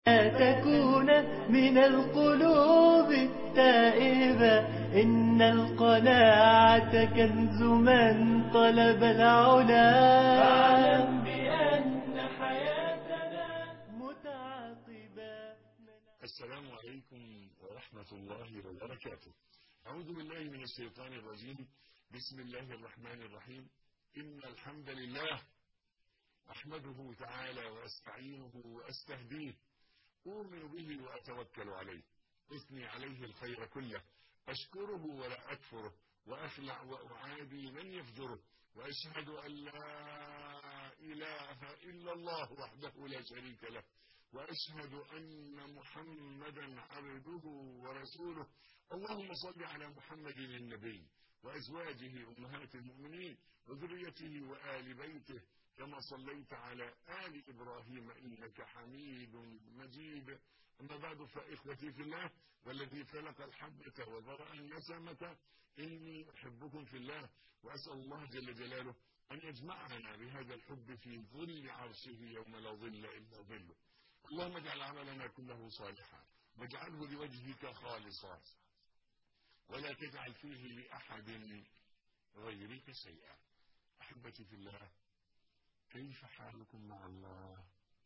تكون من القلوب التائبة إن القناعة كنز من طلب العلا فاعلم بأن حياتنا متعاقبة السلام عليكم ورحمة الله وبركاته أعوذ بالله من الشيطان الرجيم بسم الله الرحمن الرحيم إن الحمد لله أحمده تعالى وأستعينه وأستهديه أؤمن به وأتوكل عليه أثني عليه الخير كله أشكره ولا أكفره وأخلع وأعادي من يفجره وأشهد أن لا إله إلا الله وحده لا شريك له وأشهد أن محمدا عبده ورسوله اللهم صل على محمد النبي وأزواجه أمهات المؤمنين وذريته وآل بيته كما صليت على آل إبراهيم إنك حميد مجيد أما بعد فإخوتي في الله والذي فلق الحبة وذرأ النسمة إني أحبكم في الله وأسأل الله جل جلاله أن يجمعنا بهذا الحب في ظل عرشه يوم لا ظل إلا ظله اللهم اجعل عملنا كله صالحا واجعله لوجهك خالصا ولا تجعل فيه لأحد غيرك شيئا أحبتي في الله كيف حالكم مع الله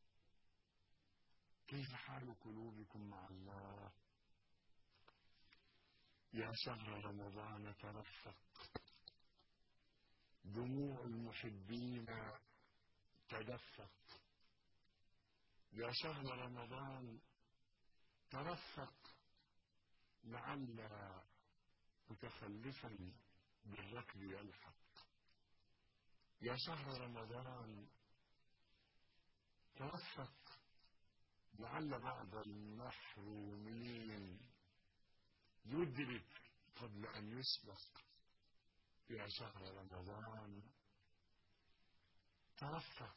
كيف حال قلوبكم مع الله يا شهر رمضان ترفق دموع المحبين تدفق يا شهر رمضان ترفق لعل متخلفا بالركب يلحق يا شهر رمضان توفق لعل بعض المحرومين يدرك قبل أن يسبق يا شهر رمضان توفق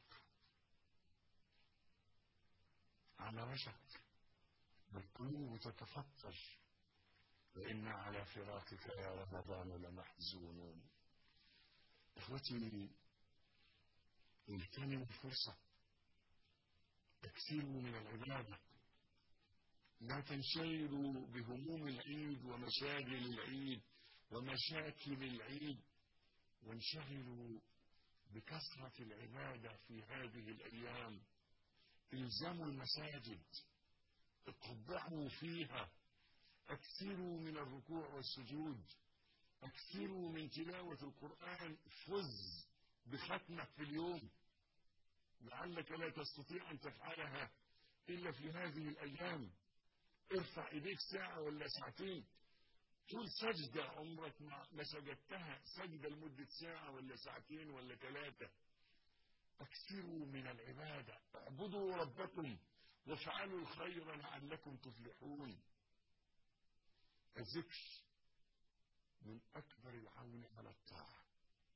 على وشك والقلوب تتفطر وإنا على فراقك يا رمضان لمحزونون إخوتي اغتنموا الفرصة اكثروا من العبادة لا تنشغلوا بهموم العيد ومشاغل العيد ومشاكل العيد وانشغلوا بكثرة العبادة في هذه الأيام الزموا المساجد اقبعوا فيها اكثروا من الركوع والسجود اكثروا من تلاوة القرآن فز بختمة في اليوم لعلك لا تستطيع أن تفعلها إلا في هذه الأيام ارفع إيديك ساعة ولا ساعتين طول سجدة عمرك ما سجدتها سجدة لمدة ساعة ولا ساعتين ولا ثلاثة أكثروا من العبادة اعبدوا ربكم وافعلوا الخير لعلكم تفلحون الذكر من أكبر العون على الطاعة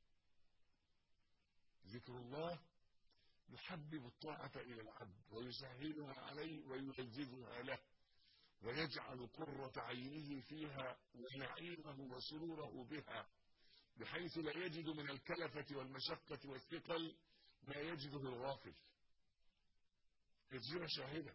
ذكر الله يحبب الطاعة إلى العبد ويسهلها عليه ويلذذها له ويجعل قرة عينه فيها ونعيمه وسروره بها بحيث لا يجد من الكلفة والمشقة والثقل ما يجده الغافل تجربة شاهدة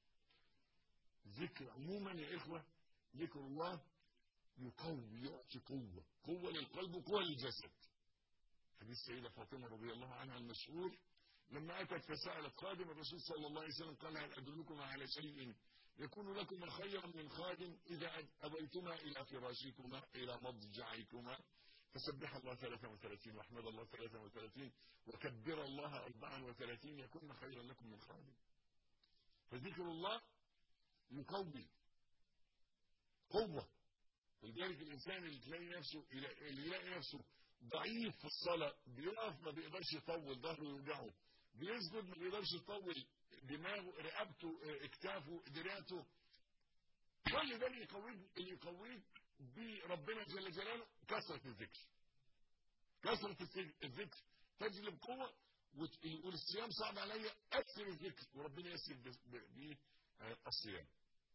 ذكر عموما يا إخوة ذكر الله يقوي يعطي قوة قوة للقلب وقوة للجسد حديث السيدة فاطمة رضي الله عنها المشهور لما أتت فسألت خادم الرسول صلى الله عليه وسلم قال هل أدلكم على شيء يكون لكم خيرا من خادم إذا أبيتما إلى فراشكما إلى مضجعكما فسبح الله 33 واحمد الله 33 وكبر الله 34 يكون خيرا لكم من خادم فذكر الله يقوي قوة لذلك الإنسان اللي تلاقي نفسه اللي يلاقي نفسه ضعيف في الصلاة بيقف ما بيقدرش يطول ظهره يوجعه بيسجد ما بيقدرش يطول دماغه رقبته اكتافه دراعته كل ده اللي يقويك اللي يقويك بربنا جل جلاله كثرة الذكر كثرة الذكر تجلب قوة ويقول الصيام صعب عليا أكثر الذكر وربنا يسر بيه الصيام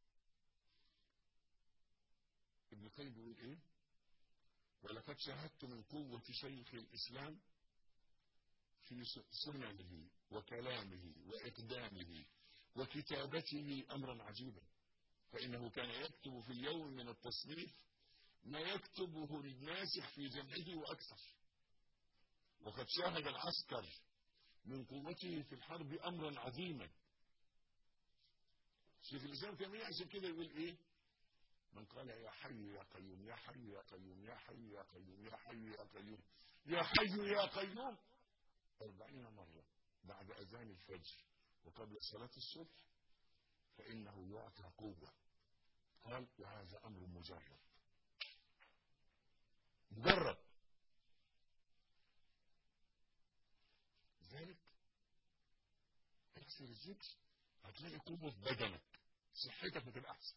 ابن القيم بيقول ايه ولقد شاهدت من قوة شيخ الإسلام في سننه وكلامه وإقدامه وكتابته أمرا عجيبا فإنه كان يكتب في اليوم من التصنيف ما يكتبه الناسخ في جمعه وأكثر وقد شاهد العسكر من قوته في الحرب أمرا عظيما شيخ الإسلام تيمية عشان كده يقول إيه من قال يا حي يا قيوم يا حي يا قيوم يا حي يا قيوم يا حي يا قيوم يا حي يا قيوم أربعين مرة بعد أذان الفجر وقبل صلاة الصبح فإنه يعطى قوة قال وهذا أمر مجرب مجرب ذلك اكسر الذكر هتلاقي قوة في بدنك صحتك هتبقى أحسن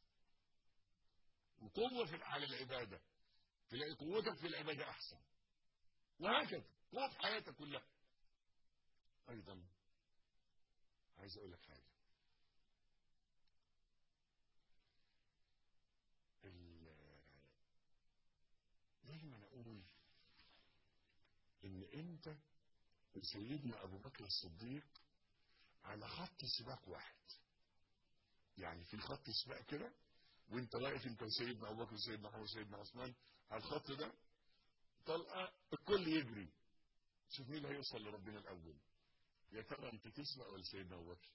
وقوة في على العبادة تلاقي قوتك في العبادة أحسن وهكذا قوة في حياتك كلها أيضا عايز أقول لك حاجة دايما أقول إن أنت وسيدنا أبو بكر الصديق على خط سباق واحد يعني في خط سباق كده وانت واقف انت وسيدنا ابو بكر وسيدنا محمد وسيدنا عثمان على الخط ده طلقه الكل يجري شوف مين اللي هيوصل لربنا الاول يا ترى انت تسبق ولا سيدنا ابو بكر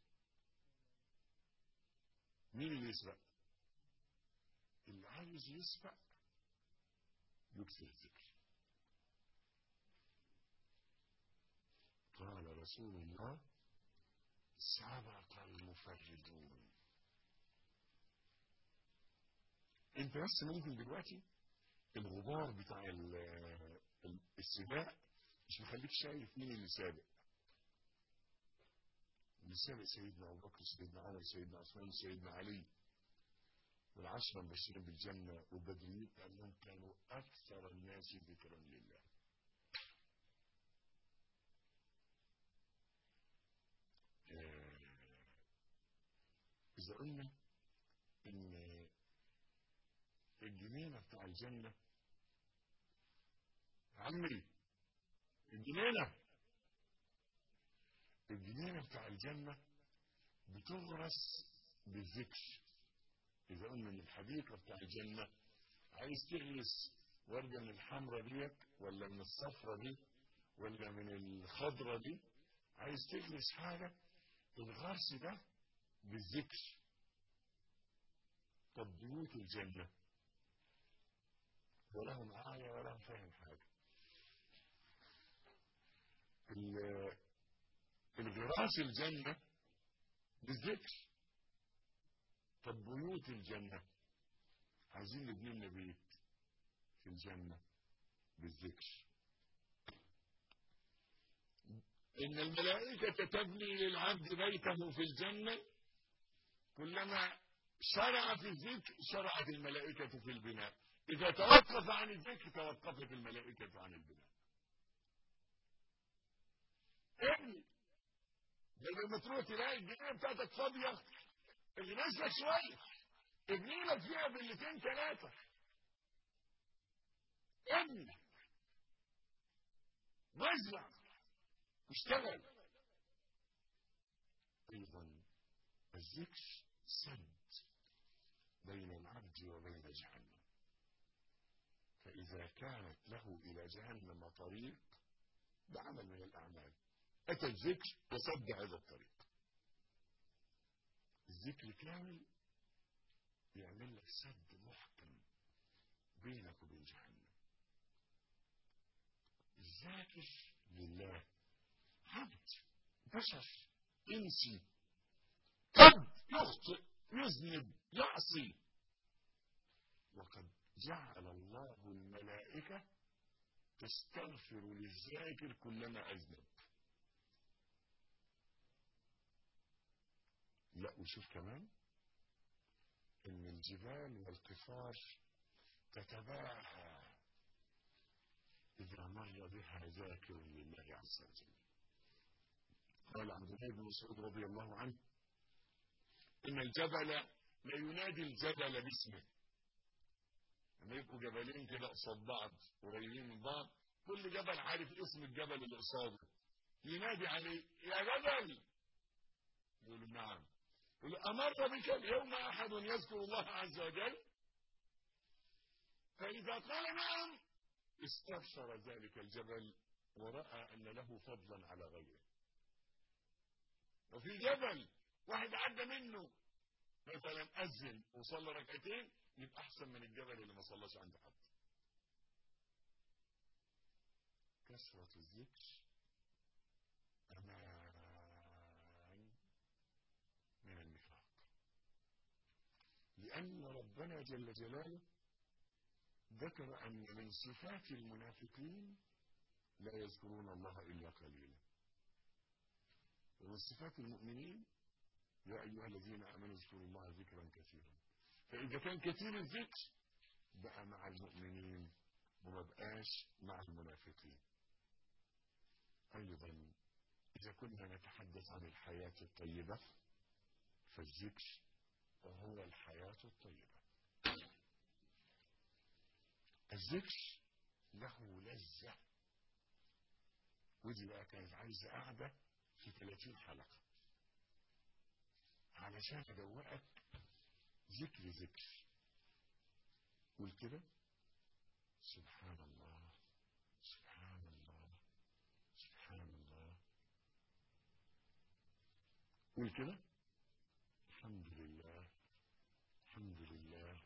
مين اللي يسبق اللي عايز يسبق يكثر الذكر قال رسول الله سبق المفردون انت بس ممكن دلوقتي الغبار بتاع السباق مش مخليك شايف مين اللي سابق اللي سابق سيدنا ابو بكر سيدنا عمر سيدنا عثمان سيدنا علي والعشرة المبشرين بالجنة والبدريين لأنهم كانوا أكثر الناس ذكرا لله إذا قلنا إن الجنينة بتاع الجنة عمي الجنينة الجنينة بتاع الجنة بتغرس بالذكر إذا قلنا إن الحديقة بتاع الجنة عايز تغرس وردة من الحمرة ديت ولا من الصفرة دي ولا من الخضرة دي عايز تغرس حاجة الغرس ده بالذكر طب بيوت الجنة ولا معايا ولا فاهم حاجة الغراس الجنة بالذكر طب بيوت الجنة عايزين نبني لنا بيت في الجنة بالذكر إن الملائكة تبني للعبد بيته في الجنة كلما شرع في الذكر شرعت الملائكة في البناء إذا توقف عن الذكر توقفت الملائكة عن البناء ابني بدل ما تروح تلاقي الجنينة بتاعتك فاضية اغنس لك شوية ابني لك فيها بلتين ثلاثة ابني وزع اشتغل ايضا الذكر سد بين العبد وبين جهنم فإذا كانت له إلى جهنم طريق بعمل من الأعمال أتى الذكر وسد هذا الطريق الذكر كامل يعمل لك سد محكم بينك وبين جهنم الذاكر لله عبد بشر انسي قد يخطئ يذنب يعصي وقد جعل الله الملائكة تستغفر للذاكر كلما أذنب لا وشوف كمان ان الجبال والقفار تتباهى اذا مر بها ذاكر لله عز وجل قال عبد الله بن مسعود رضي الله عنه ان الجبل لينادي الجبل باسمه لما يبقوا جبلين كده قصاد بعض قريبين من بعض كل جبل عارف اسم الجبل اللي قصاده ينادي عليه يا جبل يقول نعم أمر بك اليوم أحد يذكر الله عز وجل فإذا قال نعم استبشر ذلك الجبل ورأى أن له فضلا على غيره وفي جبل واحد عدى منه مثلا أذن وصلى ركعتين يبقى أحسن من الجبل اللي ما صلاش عند حد كثرة الذكر أمان من النفاق لأن ربنا جل جلاله ذكر أن من صفات المنافقين لا يذكرون الله إلا قليلا ومن صفات المؤمنين يا أيها الذين آمنوا اذكروا الله ذكرا كثيرا فإذا كان كثير الذكر بقى مع المؤمنين وما بقاش مع المنافقين أيضا إذا كنا نتحدث عن الحياة الطيبة فالذكر هو الحياة الطيبة الذكر له لذة ودي بقى كانت عايزة قاعدة في 30 حلقة علشان أدوقك ذكر ذكر قول كده سبحان الله سبحان الله سبحان الله قول كده الحمد لله الحمد لله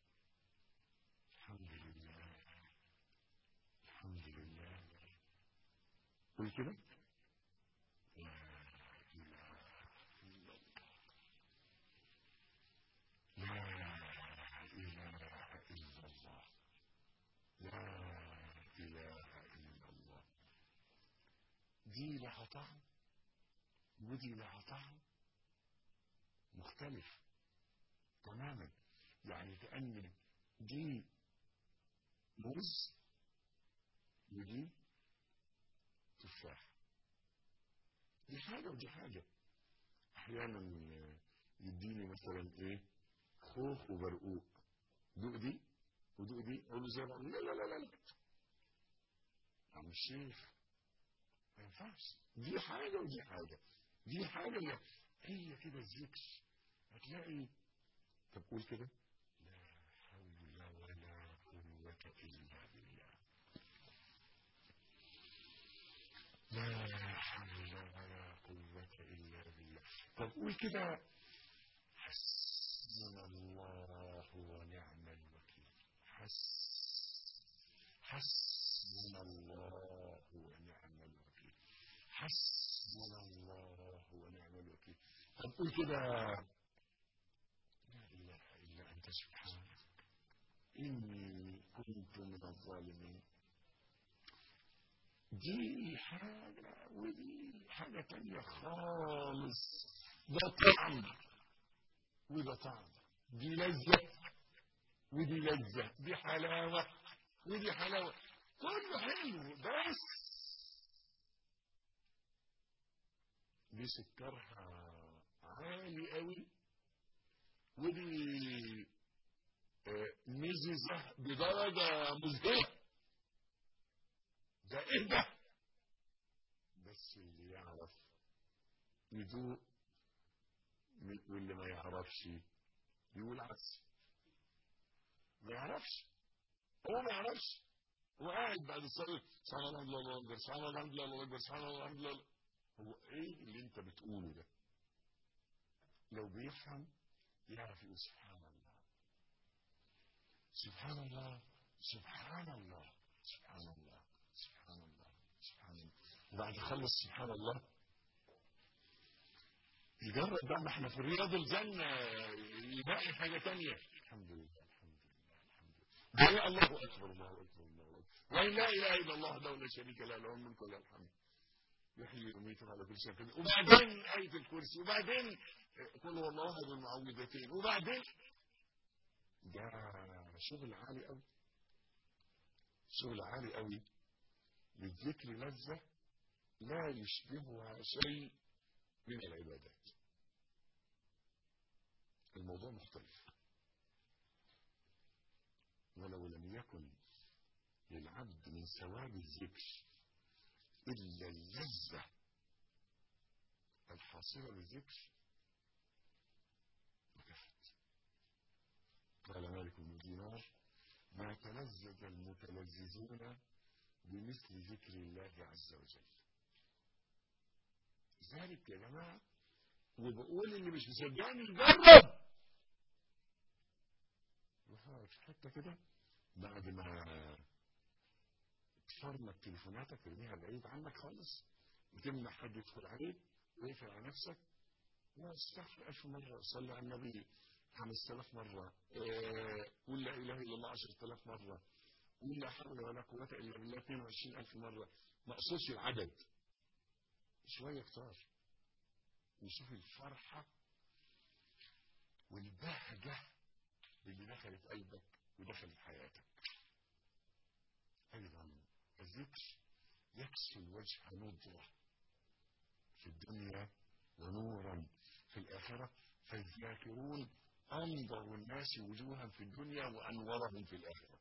الحمد لله الحمد لله قول كده لا إله إلا الله لا إله إلا الله لا إله إلا الله دي لها طعم ودي لها طعم مختلف تماما يعني كأن دي موز ودي تفاح دي حاجة ودي حاجة أحيانا يديني مثلا إيه خوخ وبرقوق دوق دي ودوق دي أقول له زي بعض لا لا لا لا عم الشيخ ما ينفعش دي حاجة ودي حاجة دي حاجة لا هي كده الذكر هتلاقي طب قول كده لا حول ولا قوة إلا بالله لا حول ولا قوة إلا بالله طب قول كده حسبنا الله ونعم الوكيل حس حسبنا الله ونعم الوكيل حسبنا الله ونعم الوكيل طب قول كده لا إله إلا أنت سبحانك إني كنت من الظالمين دي حاجة ودي حاجة تانية خالص ده طعم وده طعم دي لذة ودي لذة دي حلاوة ودي حلاوة كله حلو بس دي سكرها عالي قوي ودي آه، مززة بدرجة مذهلة ده ايه ده بس اللي يعرف يذوق واللي ما يعرفش يقول عكس ما يعرفش هو ما يعرفش هو قاعد بعد الصلاة سبحان الله الله اكبر سبحان الله الحمد لله الله اكبر سبحان الله الحمد لله هو ايه اللي انت بتقوله ده لو بيفهم يعرف يقول سبحان الله سبحان الله سبحان الله سبحان الله سبحان الله سبحان الله وبعد يخلص سبحان الله يجرب بقى ما احنا في رياض الجنة يبقى حاجة تانية الحمد لله الحمد لله الحمد لله الله أكبر الله أكبر الله أكبر وإن لا إله إلا الله وحده لا شريك له له الملك وله الحمد يحيي ويميت على كل شيء قدير وبعدين آية الكرسي وبعدين قل هو الله أحد المعوذتين وبعدين ده شغل عالي قوي شغل عالي قوي للذكر لذة لا يشبهها شيء من العبادات الموضوع مختلف ولو لم يكن للعبد من ثواب الذكر إلا اللذة الحاصلة بالذكر ما تلذذ المتلذذون بمثل ذكر الله عز وجل ذلك يا جماعة وبقول اللي مش مصدقني يجرب روح في حتة كده بعد ما تفرمت تليفوناتك ارميها بعيد عنك خالص وتمنع حد يدخل عليك ويقفل على نفسك واستغفر ألف مرة صلي على النبي خمس آلاف مرة آه، قول لا إله إلا الله عشرة آلاف مرة قول لا حول ولا قوة إلا بالله 22 ألف مرة ما أقصدش العدد شوية كتار وشوف الفرحة والبهجة اللي دخلت قلبك ودخلت حياتك أيضا الذكر يكسو الوجه نضرة في الدنيا ونورا في الآخرة فالذاكرون أنظر الناس وجوها في الدنيا وأنورهم في الآخرة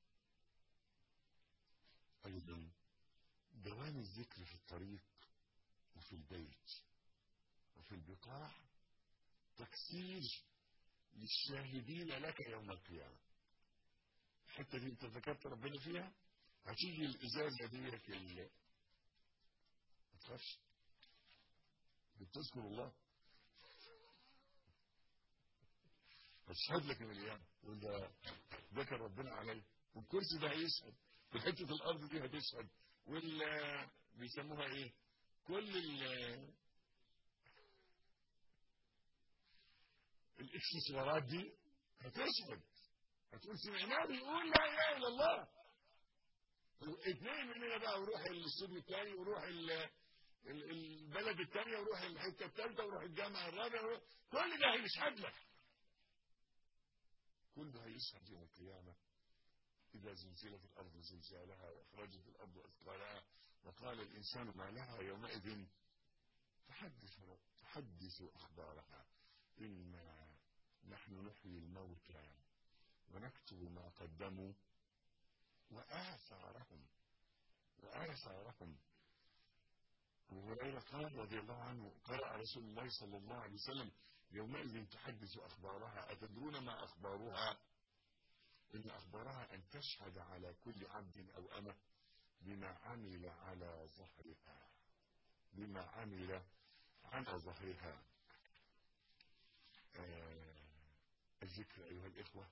أيضا دوام الذكر في الطريق وفي البيت وفي البقاع تكسير للشاهدين لك يوم القيامة الحتة دي انت ذكرت ربنا فيها هتيجي الإزازة ديك ال- ما تخافش بتذكر الله هتشهد لك من الأيام وإذا ذكر ربنا عليه والكرسي ده هيشهد وحتة الأرض دي هتشهد وال بيسموها إيه؟ كل ال الاكسسوارات دي هتشهد هتقول سمعناه بيقول لا اله الا الله اثنين مننا بقى وروح الاستوديو الثاني وروح ال- ال- البلد الثانيه وروح الحته الثالثه وروح الجامعه الرابعه وروح- كل ده هيشهد لك كل ده هيشهد يوم القيامه اذا زلزلت الارض زلزالها واخرجت الارض اثقالها وقال الانسان ما لها يومئذ تحدث تحدث اخبارها انا نحن نحيي الموتى ونكتب ما قدموا وآثارهم وآثارهم أبو هريرة قال رضي الله عنه قرأ رسول الله صلى الله عليه وسلم يومئذ تحدث أخبارها أتدرون ما أخبارها إن أخبارها أن تشهد على كل عبد أو أمة بما عمل على ظهرها بما عمل على ظهرها آه الذكر أيها الإخوة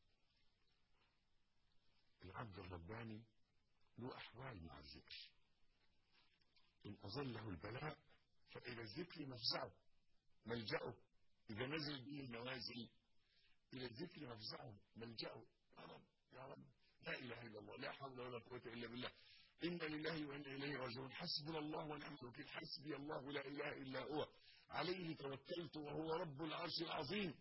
العبد الرباني له أحوال مع الذكر إن أظله البلاء فإلى الذكر مفزعه ملجأه إذا نزل به النوازل إلى الذكر مفزعه ملجأه يا رب يا رب لا إله إلا الله لا حول ولا قوة إلا بالله إنا لله وإنا إليه راجعون حسبنا الله ونعم الوكيل حسبي الله لا إله إلا هو عليه توكلت وهو رب العرش العظيم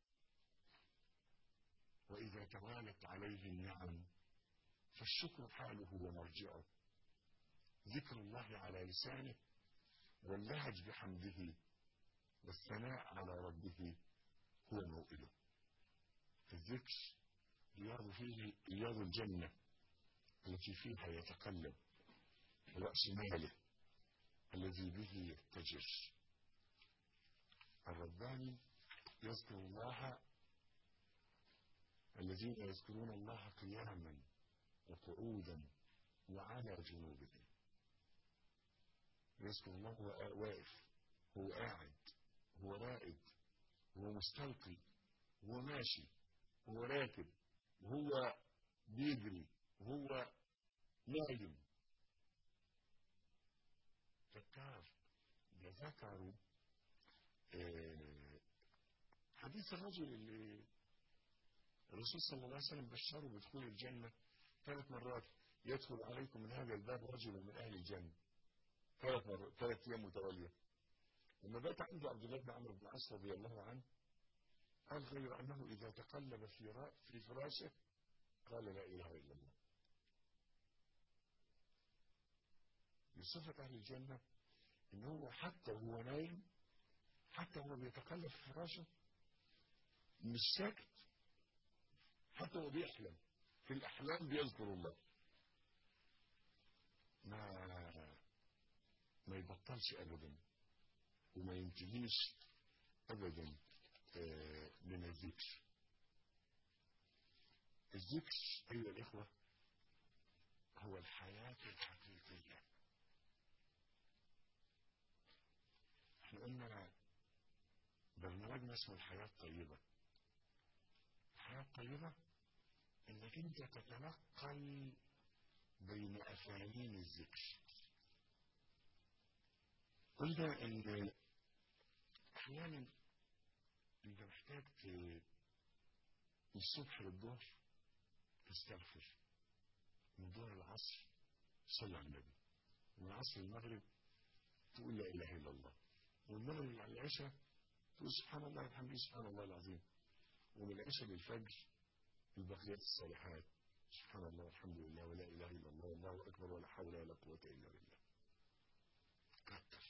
وإذا توالت عليه النعم فالشكر حاله ومرجعه ذكر الله على لسانه واللهج بحمده والثناء على ربه هو موئله الذكر رياض فيه رياض الجنة التي فيها يتقلب رأس ماله الذي به يتجر الرباني يذكر الله الذين يذكرون الله قياما وقعودا وعلى جنوبهم يذكر الله هو واقف هو قاعد هو رائد هو مستلقي هو ماشي هو راكب هو بيجري هو نايم فكار ده ذكروا آه، حديث الرجل اللي الرسول صلى الله عليه وسلم بشره بدخول الجنة ثلاث مرات يدخل عليكم من هذا الباب رجل من أهل الجنة ثلاث مرات ثلاث أيام متوالية لما بات عنده عبد الله بن عمرو بن العاص رضي الله عنه قال غير أنه إذا تقلب في را- في فراشه قال لا إله إلا الله من صفة أهل الجنة إن هو حتى وهو نايم حتى وهو بيتقلب في فراشه مش ساكت حتى وهو بيحلم في الأحلام بيذكر الله ما ما يبطلش أبدا وما ينتهيش أبدا آه، من الذكر الذكر أيها الإخوة هو الحياة الحقيقية احنا قلنا برنامجنا اسمه الحياة الطيبة الحياة الطيبة انك انت تتنقل بين افانين الذكر قلنا ان احيانا انت محتاج من الصبح للظهر تستغفر من الظهر للعصر صلي على النبي من العصر للمغرب تقول لا اله الا الله ومن المغرب على العشاء تقول سبحان الله والحمد سبحان الله العظيم ومن العشاء للفجر البقيات الصالحات سبحان الله والحمد لله ولا اله الا الله والله اكبر ولا حول ولا قوه الا بالله كتر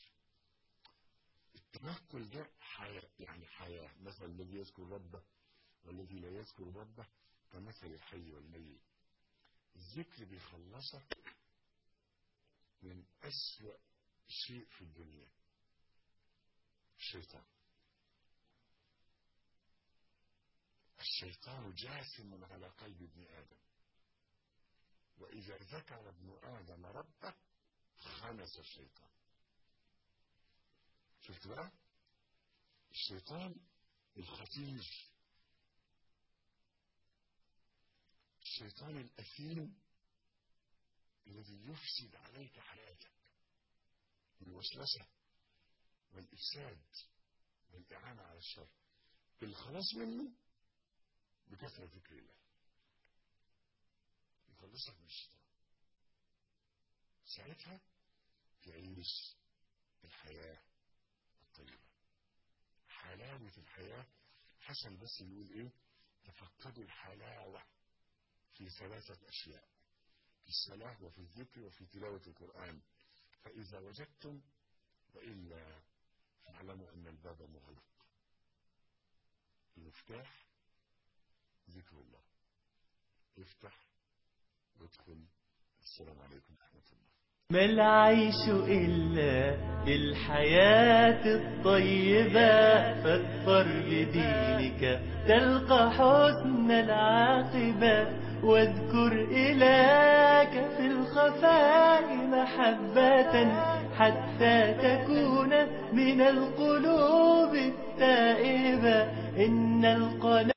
التنقل ده حياة يعني حياة مثل الذي يذكر ربه والذي لا يذكر ربه كمثل الحي والميت الذكر بيخلصك من أسوأ شيء في الدنيا الشيطان الشيطان جاثم على قلب ابن آدم وإذا ذكر ابن آدم ربه خنس الشيطان شفت بقى الشيطان الخطير الشيطان الأثيم الذي يفسد عليك حياتك بالوسوسة والإفساد والإعانة على الشر الخلاص منه بكثرة ذكر الله يخلصك من الشيطان ساعتها تعيش الحياة الطيبة حلاوة الحياة حسن بس يقول ايه تفقدوا الحلاوة في ثلاثة أشياء في الصلاة وفي الذكر وفي تلاوة القرآن فإذا وجدتم وإلا فاعلموا أن الباب مغلق المفتاح ذكر الله افتح وادخل السلام عليكم ورحمة الله ما العيش إلا بالحياة الطيبة فاظفر بدينك تلقى حسن العاقبة واذكر إلهك في الخفاء محبة حتى تكون من القلوب التائبة إن القناة